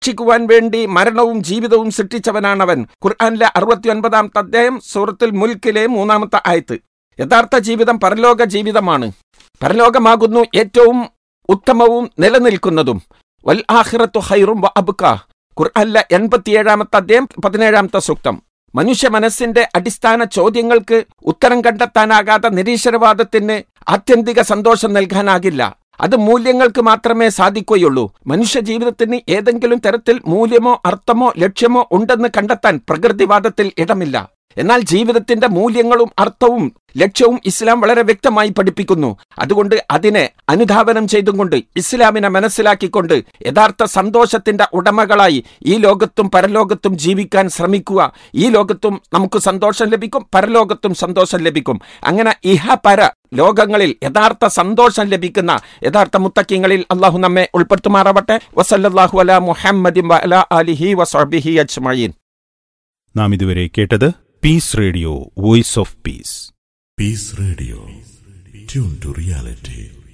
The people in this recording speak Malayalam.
രക്ഷിക്കുവാൻ വേണ്ടി മരണവും ജീവിതവും സൃഷ്ടിച്ചവനാണവൻ ഖുർആാനിലെ അറുപത്തി ഒൻപതാമത്തെ അധ്യായം സൂറത്തുൽ മുൽക്കിലെ മൂന്നാമത്തെ ആയത്ത് യഥാർത്ഥ ജീവിതം പരലോക ജീവിതമാണ് പരലോകമാകുന്നു ഏറ്റവും ഉത്തമവും നിലനിൽക്കുന്നതും വൽ ആഹിറത്തു ഹൈറും വ അബ്ക ഖുർആനിലെ എൺപത്തിയേഴാമത്തെ അധ്യായം പതിനേഴാമത്തെ സൂക്തം മനുഷ്യ മനസ്സിന്റെ അടിസ്ഥാന ചോദ്യങ്ങൾക്ക് ഉത്തരം കണ്ടെത്താനാകാത്ത നിരീശ്വരവാദത്തിന് ആത്യന്തിക സന്തോഷം നൽകാനാകില്ല അത് മൂല്യങ്ങൾക്ക് മാത്രമേ സാധിക്കുകയുള്ളൂ മനുഷ്യ ജീവിതത്തിന് ഏതെങ്കിലും തരത്തിൽ മൂല്യമോ അർത്ഥമോ ലക്ഷ്യമോ ഉണ്ടെന്ന് കണ്ടെത്താൻ പ്രകൃതിവാദത്തിൽ ഇടമില്ല എന്നാൽ ജീവിതത്തിന്റെ മൂല്യങ്ങളും അർത്ഥവും ലക്ഷ്യവും ഇസ്ലാം വളരെ വ്യക്തമായി പഠിപ്പിക്കുന്നു അതുകൊണ്ട് അതിനെ അനുധാവനം ചെയ്തുകൊണ്ട് ഇസ്ലാമിനെ മനസ്സിലാക്കിക്കൊണ്ട് യഥാർത്ഥ സന്തോഷത്തിന്റെ ഉടമകളായി ഈ ലോകത്തും പരലോകത്തും ജീവിക്കാൻ ശ്രമിക്കുക ഈ ലോകത്തും നമുക്ക് സന്തോഷം ലഭിക്കും പരലോകത്തും സന്തോഷം ലഭിക്കും അങ്ങനെ ഇഹ പര ലോകങ്ങളിൽ യഥാർത്ഥ സന്തോഷം ലഭിക്കുന്ന യഥാർത്ഥ മുത്തക്കിങ്ങളിൽ അള്ളാഹു നമ്മെ ഉൾപ്പെടുത്തുമാറാവട്ടെ വസല്ലാഹു അല മുഹമ്മദിൻ വ അല അലിഹി വസ്ബിഹി അജ്മയീൻ നാം ഇതുവരെ കേട്ടത് Peace Radio Voice of Peace Peace Radio. Tune to reality.